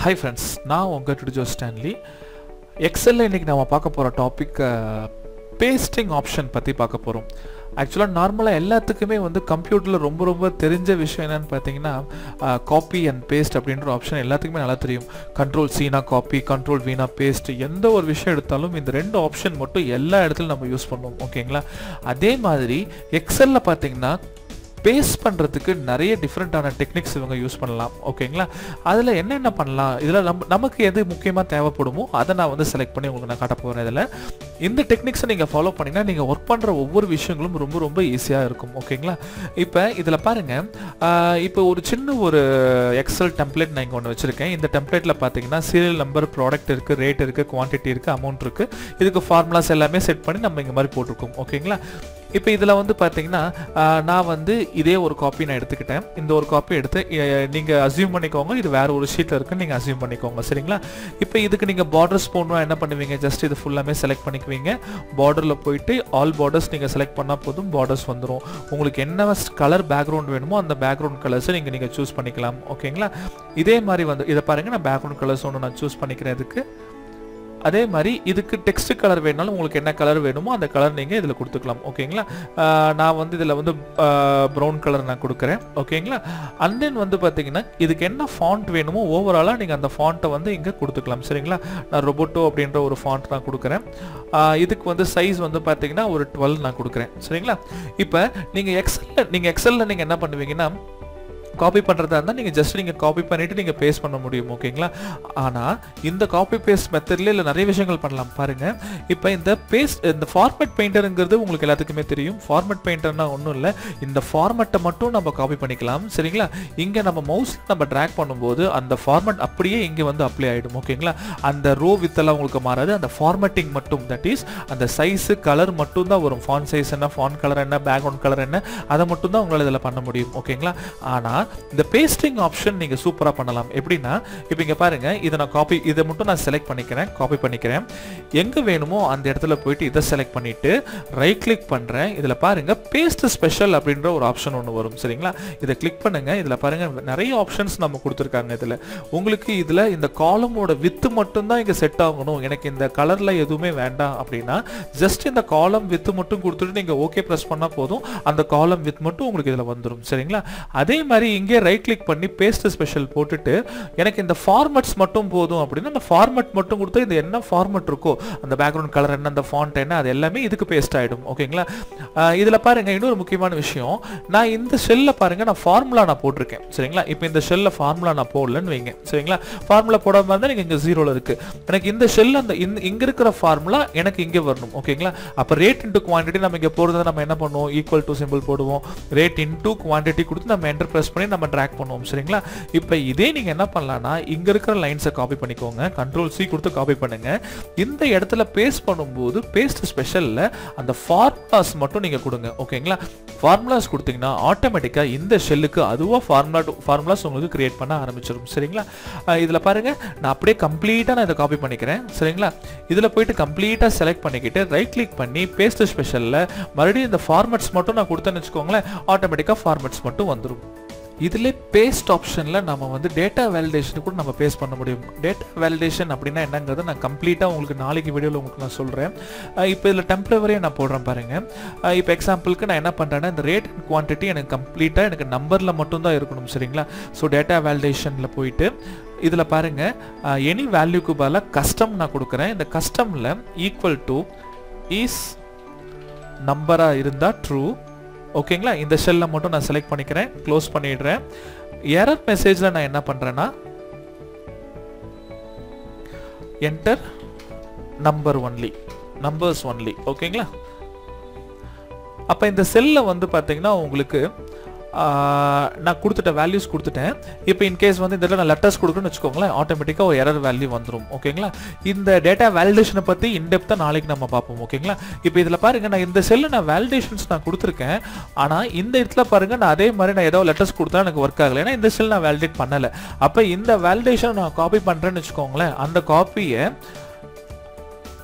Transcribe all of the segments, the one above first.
hi friends நான் உங்கள் டுடிஜோ Stanley எக்ஸலில் இன்றைக்கி நம்ம பார்க்க போகிற டாபிக் பேஸ்டிங் ஆப்ஷன் பற்றி பார்க்க போகிறோம் ஆக்சுவலாக நார்மலாக எல்லாத்துக்குமே வந்து கம்ப்யூட்டரில் ரொம்ப ரொம்ப தெரிஞ்ச விஷயம் என்னன்னு பார்த்தீங்கன்னா காப்பி அண்ட் பேஸ்ட் அப்படின்ற ஆப்ஷன் எல்லாத்துக்குமே நல்லா தெரியும் கண்ட்ரோல் சீனா காப்பி கண்ட்ரோல் வீணா பேஸ்ட் எந்த ஒரு விஷயம் எடுத்தாலும் இந்த ரெண்டு ஆப்ஷன் மட்டும் எல்லா இடத்துலையும் நம்ம யூஸ் பண்ணுவோம் ஓகேங்களா அதே மாதிரி எக்ஸலில் பார்த்தீங்கன்னா பேஸ்ட் பண்ணுறதுக்கு நிறைய டிஃப்ரெண்ட்டான டெக்னிக்ஸ் இவங்க யூஸ் பண்ணலாம் ஓகேங்களா அதில் என்னென்ன பண்ணலாம் இதில் நம்ம நமக்கு எது முக்கியமாக தேவைப்படுமோ அதை நான் வந்து செலக்ட் பண்ணி உங்களுக்கு நான் காட்ட போகிறேன் இதில் இந்த டெக்னிக்ஸை நீங்கள் ஃபாலோ பண்ணிங்கன்னா நீங்கள் ஒர்க் பண்ணுற ஒவ்வொரு விஷயங்களும் ரொம்ப ரொம்ப ஈஸியாக இருக்கும் ஓகேங்களா இப்போ இதில் பாருங்கள் இப்போ ஒரு சின்ன ஒரு எக்ஸல் டெம்ப்ளேட் நான் இங்கே ஒன்று வச்சுருக்கேன் இந்த டெம்ப்ளேட்டில் பார்த்தீங்கன்னா சீரியல் நம்பர் ப்ராடக்ட் இருக்குது ரேட் இருக்குது குவான்டிட்டி இருக்குது அமௌண்ட் இருக்குது இதுக்கு ஃபார்முலாஸ் எல்லாமே செட் பண்ணி நம்ம இங்கே மாதிரி போட்டிருக்கோம் ஓகேங்களா இப்போ இதில் வந்து பார்த்தீங்கன்னா நான் வந்து இதே ஒரு காப்பி நான் எடுத்துக்கிட்டேன் இந்த ஒரு காப்பி எடுத்து நீங்கள் அசியூம் பண்ணிக்கோங்க இது வேறு ஒரு ஷீட்டில் இருக்குன்னு நீங்கள் அசியூம் பண்ணிக்கோங்க சரிங்களா இப்போ இதுக்கு நீங்கள் பார்டர்ஸ் போடணும் என்ன பண்ணுவீங்க ஜஸ்ட் இது ஃபுல்லாமே செலக்ட் பண்ணிக்குவீங்க பார்டரில் போயிட்டு ஆல் பார்டர்ஸ் நீங்கள் செலக்ட் பண்ணால் போதும் பார்டர்ஸ் வந்துடும் உங்களுக்கு என்ன கலர் பேக்ரவுண்ட் வேணுமோ அந்த பேக்ரவுண்ட் கலர்ஸை நீங்கள் நீங்கள் சூஸ் பண்ணிக்கலாம் ஓகேங்களா இதே மாதிரி வந்து இதை பாருங்கள் நான் பேக்ரவுண்ட் கலர்ஸ் ஒன்று நான் சூஸ் பண்ணிக்கிறேன் இதுக்கு அதே மாதிரி இதுக்கு டெக்ஸ்ட் கலர் வேணாலும் உங்களுக்கு என்ன கலர் வேணுமோ அந்த கலர் நீங்கள் இதில் கொடுத்துக்கலாம் ஓகேங்களா நான் வந்து இதில் வந்து ப்ரௌன் கலர் நான் கொடுக்குறேன் ஓகேங்களா அண்ட் தென் வந்து பார்த்தீங்கன்னா இதுக்கு என்ன ஃபாண்ட் வேணுமோ ஓவராலாக நீங்கள் அந்த ஃபாண்ட்டை வந்து இங்கே கொடுத்துக்கலாம் சரிங்களா நான் ரொபோட்டோ அப்படின்ற ஒரு ஃபாண்ட் நான் கொடுக்குறேன் இதுக்கு வந்து சைஸ் வந்து பார்த்தீங்கன்னா ஒரு டுவெல் நான் கொடுக்குறேன் சரிங்களா இப்போ நீங்கள் எக்ஸலில் நீங்கள் எக்ஸலில் நீங்கள் என்ன பண்ணுவீங்கன்னா காப்பி பண்ணுறதா இருந்தால் நீங்கள் ஜஸ்ட் நீங்கள் காப்பி பண்ணிவிட்டு நீங்கள் பேஸ்ட் பண்ண முடியும் ஓகேங்களா ஆனால் இந்த காப்பி பேஸ்ட் மெத்தடில் இல்லை நிறைய விஷயங்கள் பண்ணலாம் பாருங்கள் இப்போ இந்த பேஸ்ட் இந்த ஃபார்மேட் பெயிண்டருங்கிறது உங்களுக்கு எல்லாத்துக்குமே தெரியும் ஃபார்மேட் பெயிண்டர்னா ஒன்றும் இல்லை இந்த ஃபார்மேட்டை மட்டும் நம்ம காப்பி பண்ணிக்கலாம் சரிங்களா இங்கே நம்ம மவுஸ் நம்ம ட்ராக் பண்ணும்போது அந்த ஃபார்மேட் அப்படியே இங்கே வந்து அப்ளை ஆகிடும் ஓகேங்களா அந்த ரோ வித்தெல்லாம் உங்களுக்கு மாறாது அந்த ஃபார்மேட்டிங் மட்டும் தட் இஸ் அந்த சைஸு கலர் மட்டும் தான் வரும் ஃபான் சைஸ் என்ன ஃபான் கலர் என்ன பேக்ரவுண்ட் கலர் என்ன அதை மட்டும் தான் உங்களால் இதில் பண்ண முடியும் ஓகேங்களா ஆனால் இந்த பேஸ்டிங் ஆப்ஷன் நீங்க சூப்பரா பண்ணலாம் எப்படின்னா இப்போ இங்க பாருங்க இதை நான் காப்பி இதை மட்டும் நான் செலக்ட் பண்ணிக்கிறேன் காப்பி பண்ணிக்கிறேன் எங்க வேணுமோ அந்த இடத்துல போயிட்டு இதை செலக்ட் பண்ணிட்டு ரைட் கிளிக் பண்றேன் இதுல பாருங்க பேஸ்ட் ஸ்பெஷல் அப்படின்ற ஒரு ஆப்ஷன் ஒன்று வரும் சரிங்களா இதை கிளிக் பண்ணுங்க இதுல பாருங்க நிறைய ஆப்ஷன்ஸ் நம்ம கொடுத்துருக்காங்க இதுல உங்களுக்கு இதுல இந்த காலமோட வித்து மட்டும் தான் இங்க செட் ஆகணும் எனக்கு இந்த கலர்ல எதுவுமே வேண்டாம் அப்படின்னா ஜஸ்ட் இந்த காலம் வித்து மட்டும் கொடுத்துட்டு நீங்க ஓகே ப்ரெஸ் பண்ணா போதும் அந்த காலம் வித் மட்டும் உங்களுக்கு இதுல வந்துடும் சரிங்களா அதே மாதிரி இங்கே ரைட் கிளிக் பண்ணி பேஸ்ட் ஸ்பெஷல் போட்டுட்டு எனக்கு இந்த ஃபார்மட்ஸ் மட்டும் போதும் அப்படின்னா அந்த ஃபார்மட் மட்டும் கொடுத்தா இது என்ன ஃபார்மட் இருக்கோ அந்த பேக்ரவுண்ட் கலர் என்ன அந்த ஃபாண்ட் என்ன அது எல்லாமே இதுக்கு பேஸ்ட் ஆகிடும் ஓகேங்களா இதில் பாருங்க இன்னொரு முக்கியமான விஷயம் நான் இந்த ஷெல்ல பாருங்க நான் ஃபார்முலா நான் போட்டிருக்கேன் சரிங்களா இப்போ இந்த ஷெல்ல ஃபார்முலா நான் போடலன்னு வைங்க சரிங்களா ஃபார்முலா போடாம இருந்தால் நீங்கள் இங்கே ஜீரோவில் இருக்கு எனக்கு இந்த ஷெல் அந்த இங்கே இருக்கிற ஃபார்முலா எனக்கு இங்கே வரணும் ஓகேங்களா அப்போ ரேட் இன்ட்டு குவான்டிட்டி நம்ம இங்கே போடுறத நம்ம என்ன பண்ணுவோம் ஈக்குவல் டு சிம்பிள் போடுவோம் ரேட் இன்ட்டு குவான்டிட்டி கொடுத்து நம்ம என்டர் ப்ரெஸ் பண்ணி நம்ம ட்ராக் பண்ணுவோம் சரிங்களா இப்போ இதே நீங்க என்ன பண்ணலாம்னா இங்க இருக்கிற லைன்ஸை காப்பி பண்ணிக்கோங்க கண்ட்ரோல் சி கொடுத்து காப்பி பண்ணுங்க இந்த இடத்துல பேஸ்ட் பண்ணும்போது பேஸ்ட் ஸ்பெஷல்ல அந்த ஃபார்முலாஸ் மட்டும் நீங்க கொடுங்க ஓகேங்களா ஃபார்முலாஸ் கொடுத்தீங்கன்னா ஆட்டோமேட்டிக்கா இந்த ஷெல்லுக்கு அதுவா ஃபார்முலா ஃபார்முலாஸ் உங்களுக்கு கிரியேட் பண்ண ஆரம்பிச்சிடும் சரிங்களா இதுல பாருங்க நான் அப்படியே கம்ப்ளீட்டா நான் இதை காப்பி பண்ணிக்கிறேன் சரிங்களா இதுல போயிட்டு கம்ப்ளீட்டா செலக்ட் பண்ணிக்கிட்டு ரைட் கிளிக் பண்ணி பேஸ்ட் ஸ்பெஷல்ல மறுபடியும் இந்த ஃபார்மட்ஸ் மட்டும் நான் கொடுத்தேன்னு வச்சுக்கோங்களேன் ஆட்டோமேட்டிக்கா ஃபார்மட்ஸ் மட்டும் வந்துடும் இதில் பேஸ்ட் ஆப்ஷனில் நம்ம வந்து டேட்டா வேலிடேஷன் கூட நம்ம பேஸ்ட் பண்ண முடியும் டேட்டா வேலிடேஷன் அப்படின்னா என்னங்கிறத நான் கம்ப்ளீட்டாக உங்களுக்கு நாளைக்கு வீடியோவில் உங்களுக்கு நான் சொல்கிறேன் இப்போ இதில் டெம்ப்ளவரியாக நான் போடுறேன் பாருங்கள் இப்போ எக்ஸாம்பிளுக்கு நான் என்ன பண்ணுறேன்னா இந்த ரேட் அண்ட் குவான்டிட்டி எனக்கு கம்ப்ளீட்டாக எனக்கு நம்பரில் மட்டும்தான் இருக்கணும் சரிங்களா ஸோ டேட்டா வேலிடேஷனில் போயிட்டு இதில் பாருங்கள் எனி வேல்யூக்கு பதிலாக கஸ்டம் நான் கொடுக்குறேன் இந்த கஸ்டமில் ஈக்குவல் டு இஸ் நம்பராக இருந்தால் ட்ரூ ஓகேங்களா இந்த ஷெல்லை மட்டும் நான் செலக்ட் பண்ணிக்கிறேன் க்ளோஸ் பண்ணிடுறேன் எரர் மெசேஜில் நான் என்ன பண்ணுறேன்னா enter number only numbers only ஓகேங்களா அப்போ இந்த செல்லில் வந்து பார்த்தீங்கன்னா உங்களுக்கு நான் கொடுத்துட்ட வேல்யூஸ் கொடுத்துட்டேன் இப்போ இன்கேஸ் வந்து இந்த நான் லெட்டர்ஸ் கொடுக்குறேன்னு வச்சுக்கோங்களேன் ஆட்டோமேட்டிக்காக ஒரு எரர் வேல்யூ வந்துடும் ஓகேங்களா இந்த டேட்டா வேலிடேஷனை பற்றி இன்டெப்த்தாக நாளைக்கு நம்ம பார்ப்போம் ஓகேங்களா இப்போ இதில் பாருங்க நான் இந்த செல்லில் நான் வேலிடேஷன்ஸ் நான் கொடுத்துருக்கேன் ஆனால் இந்த இடத்துல பாருங்க நான் அதே மாதிரி நான் ஏதோ லெட்டர்ஸ் கொடுத்தா எனக்கு ஒர்க் ஆகலை ஏன்னா இந்த செல் நான் வேலிடேட் பண்ணலை அப்போ இந்த வேலிடேஷன் நான் காப்பி பண்ணுறேன்னு வச்சுக்கோங்களேன் அந்த காப்பியை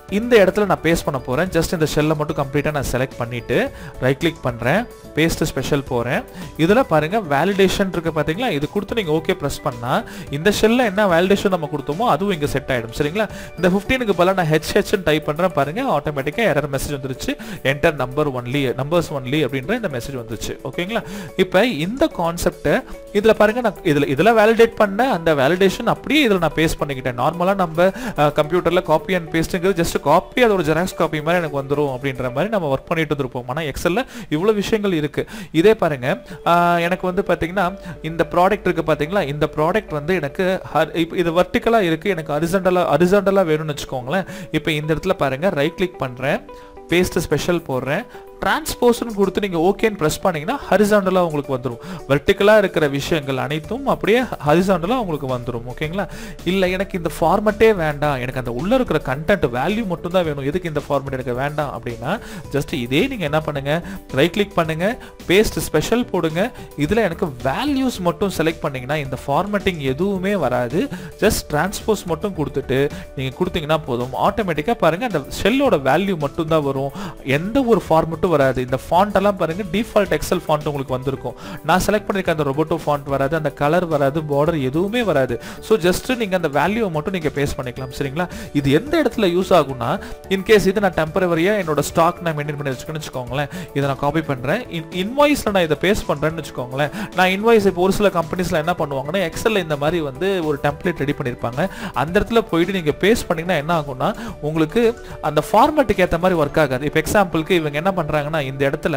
இந்த இடத்துல நான் பேஸ்ட் பண்ண போகிறேன் ஜஸ்ட் இந்த ஷெல்லை மட்டும் கம்ப்ளீட்டாக நான் செலக்ட் பண்ணிவிட்டு ரைட் கிளிக் பண்ணுறேன் பேஸ்ட் ஸ்பெஷல் போகிறேன் இதில் பாருங்கள் வேலிடேஷன் இருக்குது பார்த்தீங்களா இது கொடுத்து நீங்கள் ஓகே ப்ரெஸ் பண்ணால் இந்த ஷெல்லில் என்ன வேலிடேஷன் நம்ம கொடுத்தோமோ அதுவும் இங்கே செட் ஆகிடும் சரிங்களா இந்த ஃபிஃப்டீனுக்கு பதிலாக நான் ஹெச்ஹெச்னு டைப் பண்ணுறேன் பாருங்கள் ஆட்டோமேட்டிக்காக எரர் மெசேஜ் வந்துருச்சு enter number only numbers only அப்படின்ற இந்த மெசேஜ் வந்துச்சு ஓகேங்களா இப்போ இந்த கான்செப்டை இதில் பாருங்கள் நான் இதில் இதில் வேலிடேட் பண்ண அந்த வேலிடேஷன் அப்படியே இதில் நான் பேஸ்ட் பண்ணிக்கிட்டேன் நார்மலாக நம்ம கம்ப்யூட்டரில் காப்பி அண்ட் பேஸ்ட்டுங்கிறது ஜஸ்ட் காப்பி அது ஒரு ஜெராக்ஸ் காப்பி மாதிரி எனக்கு வந்துடும் அப்படின்ற மாதிரி நம்ம ஒர்க் பண்ணிட்டு இருந்திருப்போம் ஆனால் எக்ஸலில் இவ்வளோ விஷயங்கள் இருக்கு இதே பாருங்க ஆஹ் எனக்கு வந்து பார்த்தீங்கன்னா இந்த ப்ராடக்ட் இருக்கு பார்த்தீங்களா இந்த ப்ராடக்ட் வந்து எனக்கு ஹர்- இப்ப இது வர்டிக்கலாக இருக்கு எனக்கு அரிசண்டலாக அரிசண்டலாக வேணும்னு வச்சுக்கோங்களேன் இப்போ இந்த இடத்துல பாருங்க ரைட் கிளிக் பண்ணுறேன் பேஸ்ட் ஸ்பெஷல் போடுறேன் டிரான்ஸ்போஸ்னு கொடுத்து நீங்கள் ஓகேன்னு ப்ரெஸ் பண்ணீங்கன்னா ஹரிசாண்டலாக உங்களுக்கு வந்துடும் வெர்டிக்கலாக இருக்கிற விஷயங்கள் அனைத்தும் அப்படியே ஹரிசாண்டலாக உங்களுக்கு வந்துடும் ஓகேங்களா இல்லை எனக்கு இந்த ஃபார்மட்டே வேண்டாம் எனக்கு அந்த உள்ளே இருக்கிற கண்டென்ட் வேல்யூ மட்டும் தான் வேணும் எதுக்கு இந்த ஃபார்மட் எனக்கு வேண்டாம் அப்படின்னா ஜஸ்ட் இதே நீங்கள் என்ன பண்ணுங்க ரைட் கிளிக் பண்ணுங்க பேஸ்ட் ஸ்பெஷல் போடுங்க இதில் எனக்கு வேல்யூஸ் மட்டும் செலக்ட் பண்ணீங்கன்னா இந்த ஃபார்மட்டிங் எதுவுமே வராது ஜஸ்ட் டிரான்ஸ்போஸ் மட்டும் கொடுத்துட்டு நீங்கள் கொடுத்தீங்கன்னா போதும் ஆட்டோமேட்டிக்காக பாருங்க அந்த ஷெல்லோட வேல்யூ மட்டும் தான் வரும் எந்த ஒரு ஃபார்மட்டும் வராது இந்த ஃபாண்ட் எல்லாம் பாருங்க டிஃபால்ட் எக்ஸல் ஃபாண்ட் உங்களுக்கு வந்திருக்கும் நான் செலக்ட் பண்ணிருக்க அந்த ரொபோட்டோ ஃபாண்ட் வராது அந்த கலர் வராது பார்டர் எதுவுமே வராது ஸோ ஜஸ்ட் நீங்க அந்த வேல்யூவை மட்டும் நீங்க பேஸ் பண்ணிக்கலாம் சரிங்களா இது எந்த இடத்துல யூஸ் ஆகும்னா இன்கேஸ் இது நான் டெம்பரவரியா என்னோட ஸ்டாக் நான் மெயின்டைன் பண்ணி வச்சுக்கணும்னு வச்சுக்கோங்களேன் இதை நான் காப்பி பண்றேன் இன்வாய்ஸ்ல நான் இதை பேஸ் பண்றேன்னு வச்சுக்கோங்களேன் நான் இன்வாய்ஸ் இப்போ ஒரு சில கம்பெனிஸ்ல என்ன பண்ணுவாங்கன்னா எக்ஸல்ல இந்த மாதிரி வந்து ஒரு டெம்ப்ளேட் ரெடி பண்ணிருப்பாங்க அந்த இடத்துல போயிட்டு நீங்க பேஸ் பண்ணீங்கன்னா என்ன ஆகும்னா உங்களுக்கு அந்த ஃபார்மேட்டுக்கு ஏற்ற மாதிரி ஒர்க் ஆகாது இப்போ எக்ஸாம்பிளுக்கு இவங்க என்ன பண்றாங்கன்னா இந்த இடத்துல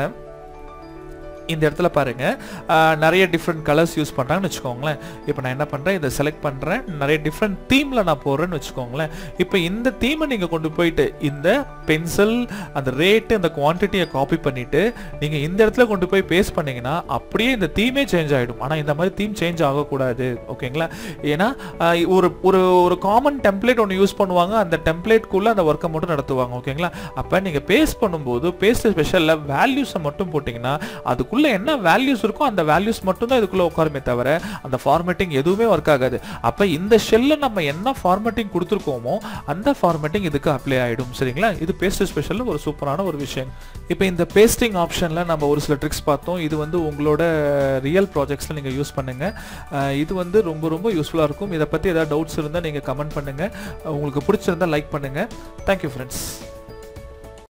இந்த இடத்துல பாருங்க ஆஹ், நிறைய டிஃப்ரெண்ட் கலர்ஸ் யூஸ் பண்றாங்கன்னு வச்சுக்கோங்களேன் இப்போ நான் என்ன பண்றேன் இதை செலக்ட் பண்றேன் நிறைய டிஃப்ரெண்ட் தீம்ல நான் போடுறேன்னு வச்சுக்கோங்களேன் இப்போ இந்த தீமை நீங்க கொண்டு போயிட்டு இந்த பென்சில் அந்த ரேட்டு அந்த குவான்டிட்டியை காப்பி பண்ணிட்டு நீங்க இந்த இடத்துல கொண்டு போய் பேஸ்ட் பண்ணீங்கன்னா அப்படியே இந்த தீமே சேஞ்ச் ஆயிடும் ஆனா இந்த மாதிரி தீம் சேஞ்ச் ஆகக்கூடாது ஓகேங்களா ஏன்னா ஆஹ், ஒரு ஒரு ஒரு காமன் டெம்ப்ளேட் ஒன்று யூஸ் பண்ணுவாங்க அந்த டெம்ப்ளேட்குள்ள அந்த ஒர்க்கை மட்டும் நடத்துவாங்க ஓகேங்களா அப்போ நீங்கள் பேஸ்ட் பண்ணும்போது பேஸ்ட் ஸ்பெஷலில் வேல்யூஸை மட்டும் போட்டிங்கன்னா அதுக்குள்ள என்ன வேல்யூஸ் இருக்கோ அந்த வேல்யூஸ் மட்டும் தான் இதுக்குள்ள உட்காருமே தவிர அந்த ஃபார்மேட்டிங் எதுவுமே ஒர்க் ஆகாது அப்போ இந்த ஷெல்ல நம்ம என்ன ஃபார்மேட்டிங் கொடுத்துருக்கோமோ அந்த ஃபார்மேட்டிங் இதுக்கு அப்ளை ஆயிடும் சரிங்களா இது பேஸ்ட் ஸ்பெஷல் ஒரு சூப்பரான ஒரு விஷயம் இப்போ இந்த பேஸ்டிங் ஆப்ஷனில் நம்ம ஒரு சில ட்ரிக்ஸ் பார்த்தோம் இது வந்து உங்களோட ரியல் ப்ராஜெக்ட்ஸில் நீங்கள் யூஸ் பண்ணுங்க அஹ் இது வந்து ரொம்ப ரொம்ப யூஸ்ஃபுல்லாக இருக்கும் இதை பற்றி ஏதாவது டவுட்ஸ் இருந்தால் நீங்கள் கமெண்ட் பண்ணுங்க உங்களுக்கு பிடிச்சிருந்தா லைக் பண்ணுங்க தேங்க்யூ ஃப்ரெண்ட்ஸ்